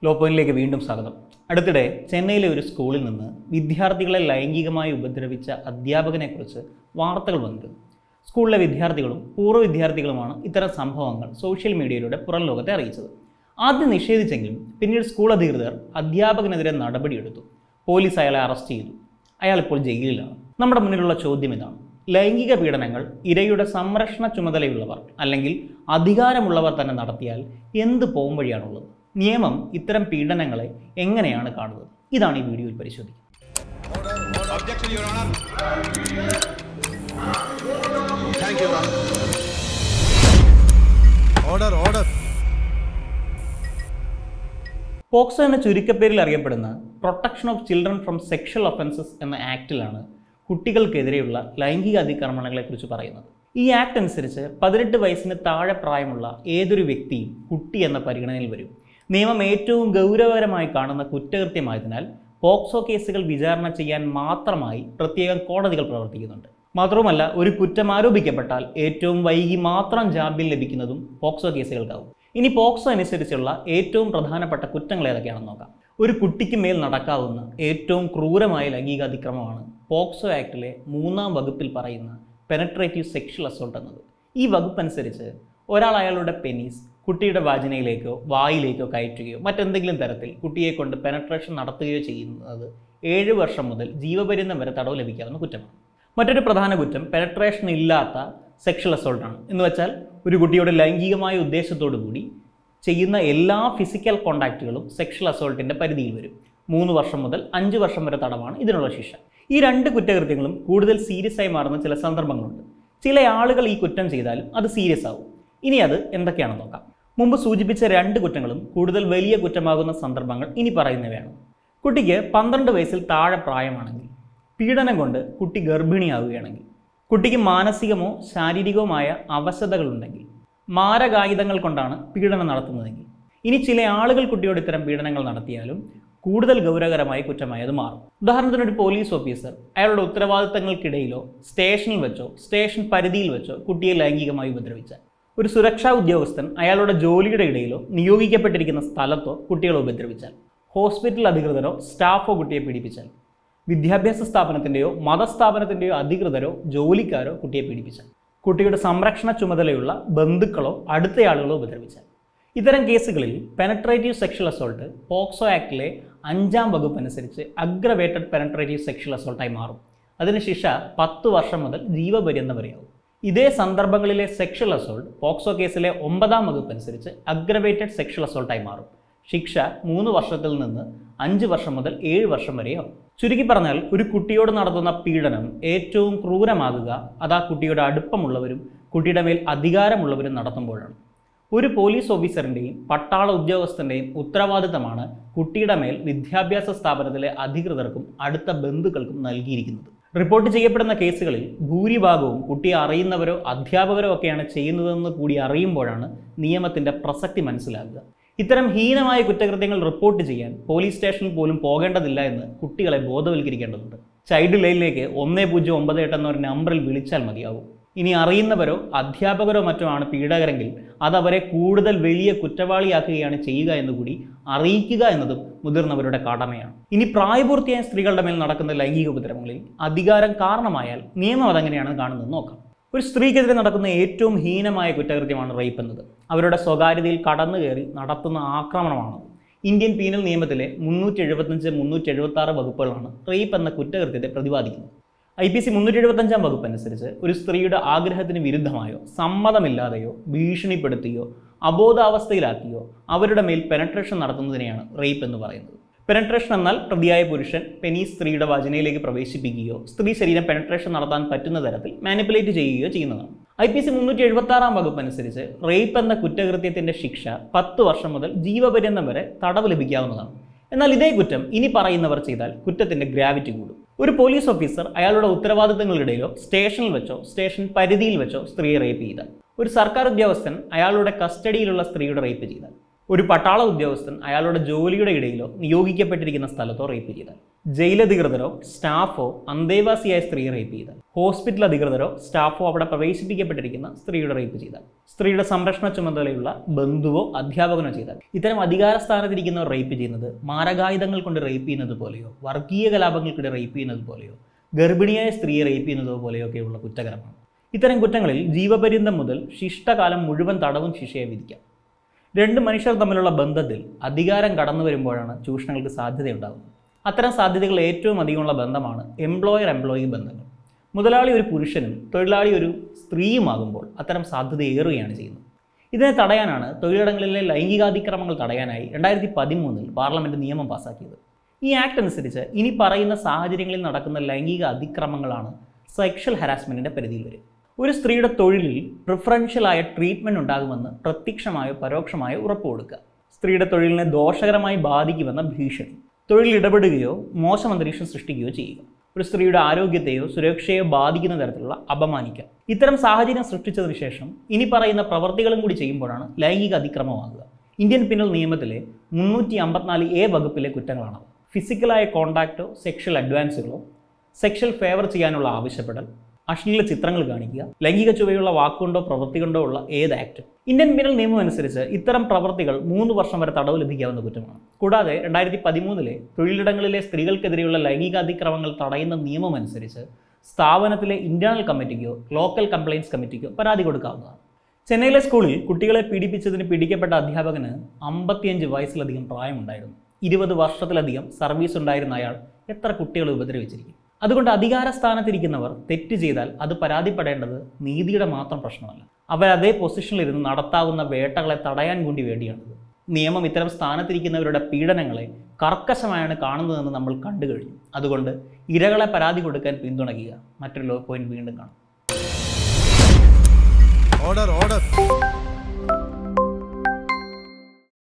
Law പോയിന്റിലേക്ക് വീണ്ടും സ്വാഗതം അടുത്തിടെ ചെന്നൈയിലെ ഒരു സ്കൂളിൽ നിന്ന് വിദ്യാർത്ഥികളെ ലൈംഗികമായി ഉപദ്രവിച്ച അധ്യാപകനെക്കുറിച്ച് വാർത്തകൾ വന്നിരുന്നു സ്കൂളിലെ വിദ്യാർത്ഥികളും പൂർവ്വ വിദ്യാർത്ഥികളുമാണ് ഇത്തരം സംഭവങ്ങൾ സോഷ്യൽ മീഡിയയിലൂടെ പുറം ലോകത്തെ അറിയിച്ചത് ആദ്യം നിഷേധിച്ചെങ്കിലും പിന്നീട് സ്കൂൾ അധികൃതർ അധ്യാപകനെതിരെ നടപടിയെടുത്തു പോലീസ് അയാളെ അറസ്റ്റ് ചെയ്തു അയാൾ ഇപ്പോൾ ജയിലിലാണ് നമ്മുടെ മുന്നിലുള്ള ചോദ്യം ഇതാണ് ലൈംഗിക പീഡനങ്ങൾ ഇരയുടെ സംരക്ഷണ ചുമതലയുള്ളവർ അല്ലെങ്കിൽ അധികാരമുള്ളവർ തന്നെ നടത്തിയാൽ എന്ത് പോംവഴിയാണുള്ളത് നിയമം ഇത്തരം പീഡനങ്ങളെ എങ്ങനെയാണ് കാണുന്നത് ഇതാണ് ഈ വീഡിയോയിൽ പരിശോധിക്കുന്നത് Objection, Your Honor. Thank you, Your Honor. Order order POCSO എന്ന ചുരുക്കപ്പേരിൽ അറിയപ്പെടുന്ന protection of children from sexual offences എന്ന ആക്റ്റിലാണ് കുട്ടികൾക്കെതിരെയുള്ള ലൈംഗിക അതിക്രമണങ്ങളെക്കുറിച്ച് പറയുന്നത് ഈ ആക്ട് അനുസരിച്ച് പതിനെട്ട് വയസ്സിന് താഴെ പ്രായമുള്ള ഏതൊരു വ്യക്തിയും കുട്ടി എന്ന പരിഗണനയിൽ വരും നിയമം ഏറ്റവും ഗൗരവകരമായി കാണുന്ന കുറ്റകൃത്യമായതിനാൽ പോക്സോ കേസുകൾ വിചാരണ ചെയ്യാൻ മാത്രമായി പ്രത്യേകം കോടതികൾ പ്രവർത്തിക്കുന്നുണ്ട് മാത്രവുമല്ല ഒരു കുറ്റം ആരോപിക്കപ്പെട്ടാൽ ഏറ്റവും വൈകി മാത്രം ജാമ്യം ലഭിക്കുന്നതും പോക്സോ കേസുകൾക്കാവും ഇനി പോക്സോ അനുസരിച്ചുള്ള ഏറ്റവും പ്രധാനപ്പെട്ട കുറ്റങ്ങൾ ഏതൊക്കെയാണെന്ന് നോക്കാം ഒരു കുട്ടിക്ക് മേൽ നടക്കാവുന്ന ഏറ്റവും ക്രൂരമായ ലൈംഗിക അതിക്രമമാണ് പോക്സോ ആക്ടിലെ മൂന്നാം വകുപ്പിൽ പറയുന്ന പെനട്രേറ്റീവ് സെക്ഷൽ അസോൾട്ട് എന്നത് ഈ വകുപ്പ് അനുസരിച്ച് ഒരാൾ അയാളുടെ പെനീസ് കുട്ടിയുടെ വാജിനയിലേക്കോ വായിലേക്കോ കയറ്റുകയോ മറ്റെന്തെങ്കിലും തരത്തിൽ കുട്ടിയെ കൊണ്ട് പെനട്രേഷൻ നടത്തുകയോ ചെയ്യുന്നത് ഏഴ് വർഷം മുതൽ ജീവപര്യന്തം വരെ തടവ് ലഭിക്കാവുന്ന കുറ്റമാണ് മറ്റൊരു പ്രധാന കുറ്റം പെനട്രേഷൻ ഇല്ലാത്ത സെക്ഷൽ അസോൾട്ടാണ് എന്ന് വെച്ചാൽ ഒരു കുട്ടിയുടെ ലൈംഗികമായ ഉദ്ദേശത്തോടു കൂടി ചെയ്യുന്ന എല്ലാ ഫിസിക്കൽ കോണ്ടാക്റ്റുകളും സെക്ഷൽ അസോൾട്ടിൻ്റെ പരിധിയിൽ വരും മൂന്ന് വർഷം മുതൽ അഞ്ച് വർഷം വരെ തടവാണ് ഇതിനുള്ള ശിക്ഷ ഈ രണ്ട് കുറ്റകൃത്യങ്ങളും കൂടുതൽ സീരിയസ് ആയി മാറുന്ന ചില സന്ദർഭങ്ങളുണ്ട് ചില ആളുകൾ ഈ കുറ്റം ചെയ്താലും അത് സീരിയസ് ആവും ഇനി അത് എന്തൊക്കെയാണെന്ന് നോക്കാം മുമ്പ് സൂചിപ്പിച്ച രണ്ട് കുറ്റങ്ങളും കൂടുതൽ വലിയ കുറ്റമാകുന്ന സന്ദർഭങ്ങൾ ഇനി പറയുന്നവയാണ് കുട്ടിക്ക് പന്ത്രണ്ട് വയസ്സിൽ താഴെ പ്രായമാണെങ്കിൽ പീഡനം കൊണ്ട് കുട്ടി ഗർഭിണിയാവുകയാണെങ്കിൽ കുട്ടിക്ക് മാനസികമോ ശാരീരികവുമായ അവശതകളുണ്ടെങ്കിൽ മാരകായുധങ്ങൾ കൊണ്ടാണ് പീഡനം നടത്തുന്നതെങ്കിൽ ഇനി ചില ആളുകൾ കുട്ടിയോട് ഇത്തരം പീഡനങ്ങൾ നടത്തിയാലും കൂടുതൽ ഗൗരവകരമായ കുറ്റമായി അത് മാറും ഉദാഹരണത്തിന് ഒരു പോലീസ് ഓഫീസർ അയാളുടെ ഉത്തരവാദിത്തങ്ങൾക്കിടയിലോ സ്റ്റേഷനിൽ വെച്ചോ സ്റ്റേഷൻ പരിധിയിൽ വെച്ചോ കുട്ടിയെ ലൈംഗികമായി ഉപദ്രവിച്ചാൽ ഒരു സുരക്ഷാ ഉദ്യോഗസ്ഥൻ അയാളുടെ ജോലിയുടെ ഇടയിലോ നിയോഗിക്കപ്പെട്ടിരിക്കുന്ന സ്ഥലത്തോ കുട്ടികളെ ഉപദ്രവിച്ചാൽ ഹോസ്പിറ്റൽ അധികൃതരോ സ്റ്റാഫോ കുട്ടിയെ പീഡിപ്പിച്ചാൽ വിദ്യാഭ്യാസ സ്ഥാപനത്തിൻ്റെയോ മതസ്ഥാപനത്തിൻ്റെയോ അധികൃതരോ ജോലിക്കാരോ കുട്ടിയെ പീഡിപ്പിച്ചാൽ കുട്ടിയുടെ സംരക്ഷണ ചുമതലയുള്ള ബന്ധുക്കളോ അടുത്തയാളുകളോ ഉപദ്രവിച്ചാൽ ഇത്തരം കേസുകളിൽ പെനട്രേറ്റീവ് സെക്ഷൽ അസോൾട്ട് പോക്സോ ആക്ടിലെ അഞ്ചാം വകുപ്പ് അനുസരിച്ച് അഗ്രവേറ്റഡ് പെനട്രേറ്റീവ് സെക്ഷൽ അസോൾട്ടായി മാറും അതിന് ശിക്ഷ പത്ത് വർഷം മുതൽ ജീവപര്യന്തം വരെയാവും ഇതേ സന്ദർഭങ്ങളിലെ സെക്ഷൽ അസോൾട്ട് പോക്സോ കേസിലെ ഒമ്പതാം വകുപ്പ് അനുസരിച്ച് അഗ്രവേറ്റഡ് സെക്ഷൽ അസോൾട്ടായി മാറും ശിക്ഷ മൂന്ന് വർഷത്തിൽ നിന്ന് അഞ്ച് വർഷം മുതൽ ഏഴ് വർഷം വരെയാവും ചുരുക്കി പറഞ്ഞാൽ ഒരു കുട്ടിയോട് നടത്തുന്ന പീഡനം ഏറ്റവും ക്രൂരമാകുക അത് ആ കുട്ടിയുടെ അടുപ്പമുള്ളവരും കുട്ടിയുടെ മേൽ അധികാരമുള്ളവരും നടത്തുമ്പോഴാണ് ഒരു പോലീസ് ഓഫീസറിൻ്റെയും പട്ടാള ഉദ്യോഗസ്ഥൻ്റെയും ഉത്തരവാദിത്തമാണ് കുട്ടിയുടെ മേൽ വിദ്യാഭ്യാസ സ്ഥാപനത്തിലെ അധികൃതർക്കും അടുത്ത ബന്ധുക്കൾക്കും നൽകിയിരിക്കുന്നത് റിപ്പോർട്ട് ചെയ്യപ്പെടുന്ന കേസുകളിൽ ഭൂരിഭാഗവും കുട്ടിയെ അറിയുന്നവരോ അധ്യാപകരോ ഒക്കെയാണ് ചെയ്യുന്നതെന്ന് കൂടി അറിയുമ്പോഴാണ് നിയമത്തിൻ്റെ പ്രസക്തി മനസ്സിലാകുക ഇത്തരം ഹീനമായ കുറ്റകൃത്യങ്ങൾ റിപ്പോർട്ട് ചെയ്യാൻ പോലീസ് സ്റ്റേഷനിൽ പോലും പോകേണ്ടതില്ല എന്ന് കുട്ടികളെ ബോധവൽക്കരിക്കേണ്ടതുണ്ട് ചൈൽഡ് ലൈനിലേക്ക് ഒന്നേ പൂജ്യം ഒമ്പത് എട്ട് എന്നൊരു നമ്പറിൽ വിളിച്ചാൽ മതിയാവും ഇനി അറിയുന്നവരോ അധ്യാപകരോ മറ്റോ ആണ് പീഡകരെങ്കിൽ അത് അവരെ കൂടുതൽ വലിയ കുറ്റവാളിയാക്കുകയാണ് ചെയ്യുക എന്നുകൂടി അറിയിക്കുക എന്നതും മുതിർന്നവരുടെ കടമയാണ് ഇനി പ്രായപൂർത്തിയായ സ്ത്രീകളുടെ മേൽ നടക്കുന്ന ലൈംഗിക ഉപദ്രവങ്ങളിൽ അധികാരം കാരണമായാൽ നിയമം അതെങ്ങനെയാണ് കാണുന്നത് നോക്കാം ഒരു സ്ത്രീക്കെതിരെ നടക്കുന്ന ഏറ്റവും ഹീനമായ കുറ്റകൃത്യമാണ് റേപ്പ് എന്നത് അവരുടെ സ്വകാര്യതയിൽ കടന്നു കയറി നടത്തുന്ന ആക്രമണമാണ് ഇന്ത്യൻ പീനൽ നിയമത്തിലെ മുന്നൂറ്റി എഴുപത്തഞ്ച് മുന്നൂറ്റി എഴുപത്തി ആറ് വകുപ്പുകളാണ് റേപ്പ് എന്ന കുറ്റകൃത്യത്തെ പ്രതിപാദിക്കുന്നത് ഐ പി സി മുന്നൂറ്റി എഴുപത്തഞ്ചാം വകുപ്പ് അനുസരിച്ച് ഒരു സ്ത്രീയുടെ ആഗ്രഹത്തിന് വിരുദ്ധമായോ സമ്മതമില്ലാതെയോ ഭീഷണിപ്പെടുത്തിയോ അബോധാവസ്ഥയിലാക്കിയോ അവരുടെ മേൽ പെനട്രേഷൻ നടത്തുന്നതിനെയാണ് റേപ്പ് എന്ന് പറയുന്നത് പെനട്രേഷൻ എന്നാൽ പ്രതിയായ പുരുഷൻ പെനി സ്ത്രീയുടെ വചനയിലേക്ക് പ്രവേശിപ്പിക്കുകയോ സ്ത്രീ ശരീരം പെനട്രേഷൻ നടത്താൻ പറ്റുന്ന തരത്തിൽ മാനിപ്പുലേറ്റ് ചെയ്യുകയോ ചെയ്യുന്നതാണ് ഐ പി സി മുന്നൂറ്റി എഴുപത്തി ആറാം വകുപ്പ് അനുസരിച്ച് റേപ്പ് എന്ന കുറ്റകൃത്യത്തിന്റെ ശിക്ഷ പത്ത് വർഷം മുതൽ ജീവപര്യന്തം വരെ തടവ് ലഭിക്കാവുന്നതാണ് എന്നാൽ ഇതേ കുറ്റം ഇനി പറയുന്നവർ ചെയ്താൽ കുറ്റത്തിന്റെ ഗ്രാവിറ്റി കൂടും ഒരു പോലീസ് ഓഫീസർ അയാളുടെ ഉത്തരവാദിത്തങ്ങളിടയിലോ സ്റ്റേഷനിൽ വെച്ചോ സ്റ്റേഷൻ പരിധിയിൽ വെച്ചോ സ്ത്രീയെ റേപ്പ് ചെയ്താൽ ഒരു സർക്കാർ ഉദ്യോഗസ്ഥൻ അയാളുടെ കസ്റ്റഡിയിലുള്ള സ്ത്രീയുടെ റേപ്പ് ചെയ്താൽ ഒരു പട്ടാള ഉദ്യോഗസ്ഥൻ അയാളുടെ ജോലിയുടെ ഇടയിലോ നിയോഗിക്കപ്പെട്ടിരിക്കുന്ന സ്ഥലത്തോ റേപ്പ് ചെയ്താൽ ജയിലധികൃതരോ സ്റ്റാഫോ അന്തേവാസിയായ സ്ത്രീയെ റേപ്പ് ചെയ്താൽ ഹോസ്പിറ്റൽ അധികൃതരോ സ്റ്റാഫോ അവിടെ പ്രവേശിപ്പിക്കപ്പെട്ടിരിക്കുന്ന സ്ത്രീയുടെ റേപ്പ് ചെയ്താൽ സ്ത്രീയുടെ സംരക്ഷണ ചുമതലയുള്ള ബന്ധുവോ അധ്യാപകനോ ചെയ്താൽ ഇത്തരം അധികാര സ്ഥാനത്തിരിക്കുന്നവർ റേപ്പ് ചെയ്യുന്നത് മാരകായുധങ്ങൾ കൊണ്ട് റേപ്പ് ചെയ്യുന്നത് പോലെയോ വർഗീയ കലാപങ്ങൾക്കിടെ റേപ്പ് ചെയ്യുന്നത് പോലെയോ ഗർഭിണിയായ സ്ത്രീയെ റേപ്പ് ചെയ്യുന്നത് പോലെയൊക്കെയുള്ള കുറ്റകരമാണ് ഇത്തരം കുറ്റങ്ങളിൽ ജീവപര്യന്തം മുതൽ ശിഷ്ടകാലം മുഴുവൻ തടവും ശിക്ഷയെ വിധിക്കാം രണ്ട് മനുഷ്യർ തമ്മിലുള്ള ബന്ധത്തിൽ അധികാരം കടന്നു വരുമ്പോഴാണ് ചൂഷണങ്ങൾക്ക് സാധ്യതയുണ്ടാകുന്നത് അത്തരം സാധ്യതകൾ ഏറ്റവും അധികമുള്ള ബന്ധമാണ് എംപ്ലോയർ എംപ്ലോയി ബന്ധങ്ങൾ മുതലാളി ഒരു പുരുഷനും തൊഴിലാളി ഒരു സ്ത്രീയുമാകുമ്പോൾ അത്തരം സാധ്യത ഏറുകയാണ് ചെയ്യുന്നത് ഇതിനെ തടയാനാണ് തൊഴിലിടങ്ങളിലെ ലൈംഗികാതിക്രമങ്ങൾ തടയാനായി രണ്ടായിരത്തി പതിമൂന്നിൽ പാർലമെൻറ്റ് നിയമം പാസാക്കിയത് ഈ ആക്ട് അനുസരിച്ച് ഇനി പറയുന്ന സാഹചര്യങ്ങളിൽ നടക്കുന്ന ലൈംഗിക അതിക്രമങ്ങളാണ് സെക്ഷൽ ഹരാസ്മെൻറ്റിൻ്റെ പരിധിയിൽ വരും ഒരു സ്ത്രീയുടെ തൊഴിലിൽ പ്രിഫറൻഷ്യലായ ട്രീറ്റ്മെൻറ്റ് ഉണ്ടാകുമെന്ന് പ്രത്യക്ഷമായോ പരോക്ഷമായോ ഉറപ്പ് കൊടുക്കുക സ്ത്രീയുടെ തൊഴിലിനെ ദോഷകരമായി ബാധിക്കുമെന്ന ഭീഷണി തൊഴിൽ ഇടപെടുകയോ മോശം അന്തരീക്ഷം സൃഷ്ടിക്കുകയോ ചെയ്യുക ഒരു സ്ത്രീയുടെ ആരോഗ്യത്തെയോ സുരക്ഷയോ ബാധിക്കുന്ന തരത്തിലുള്ള അപമാനിക്കുക ഇത്തരം സാഹചര്യം സൃഷ്ടിച്ചതിന് ശേഷം ഇനി പറയുന്ന പ്രവർത്തികളും കൂടി ചെയ്യുമ്പോഴാണ് ലൈംഗിക അതിക്രമമാകുക ഇന്ത്യൻ പിന്നൽ നിയമത്തിലെ മുന്നൂറ്റി അമ്പത്തിനാല് എ വകുപ്പിലെ കുറ്റങ്ങളാണത് ഫിസിക്കലായ കോണ്ടാക്റ്റോ സെക്ഷൽ അഡ്വാൻസുകളോ സെക്ഷൽ ഫേവർ ചെയ്യാനുള്ള ആവശ്യപ്പെടൽ അശ്ലീല ചിത്രങ്ങൾ കാണിക്കുക ലൈംഗിക ചുവയുള്ള വാക്കുകൊണ്ടോ പ്രവൃത്തി കൊണ്ടോ ഉള്ള ഏത് ആക്ട് ഇന്ത്യൻ പിന്നൽ നിയമം അനുസരിച്ച് ഇത്തരം പ്രവർത്തികൾ മൂന്ന് വർഷം വരെ തടവ് ലഭിക്കാവുന്ന കുറ്റമാണ് കൂടാതെ രണ്ടായിരത്തി പതിമൂന്നിലെ തൊഴിലിടങ്ങളിലെ സ്ത്രീകൾക്കെതിരെയുള്ള ലൈംഗികാതിക്രമങ്ങൾ തടയുന്ന നിയമം അനുസരിച്ച് സ്ഥാപനത്തിലെ ഇന്റേണൽ കമ്മിറ്റിക്കോ ലോക്കൽ കംപ്ലയിൻസ് കമ്മിറ്റിക്കോ പരാതി കൊടുക്കാവുന്നതാണ് ചെന്നൈയിലെ സ്കൂളിൽ കുട്ടികളെ പീഡിപ്പിച്ചതിന് പിടിക്കപ്പെട്ട അധ്യാപകന് അമ്പത്തിയഞ്ച് വയസ്സിലധികം പ്രായമുണ്ടായിരുന്നു ഇരുപത് വർഷത്തിലധികം സർവീസ് ഉണ്ടായിരുന്ന അയാൾ എത്ര കുട്ടികളെ ഉപദ്രവിച്ചിരിക്കും അതുകൊണ്ട് അധികാര സ്ഥാനത്തിരിക്കുന്നവർ തെറ്റ് ചെയ്താൽ അത് പരാതിപ്പെടേണ്ടത് നീതിയുടെ മാത്രം പ്രശ്നമല്ല അവർ അതേ പൊസിഷനിലിരുന്ന് നടത്താവുന്ന വേട്ടകളെ തടയാൻ കൂടി വേണ്ടിയാണത് നിയമം ഇത്തരം സ്ഥാനത്തിരിക്കുന്നവരുടെ പീഡനങ്ങളെ കർക്കശമായാണ് കാണുന്നതെന്ന് നമ്മൾ കണ്ടു കഴിഞ്ഞു അതുകൊണ്ട് ഇരകളെ പരാതി കൊടുക്കാൻ പിന്തുണയ്ക്കുക മറ്റൊരു ലോ പോയിന്റ് വീണ്ടും കാണാം Order, order.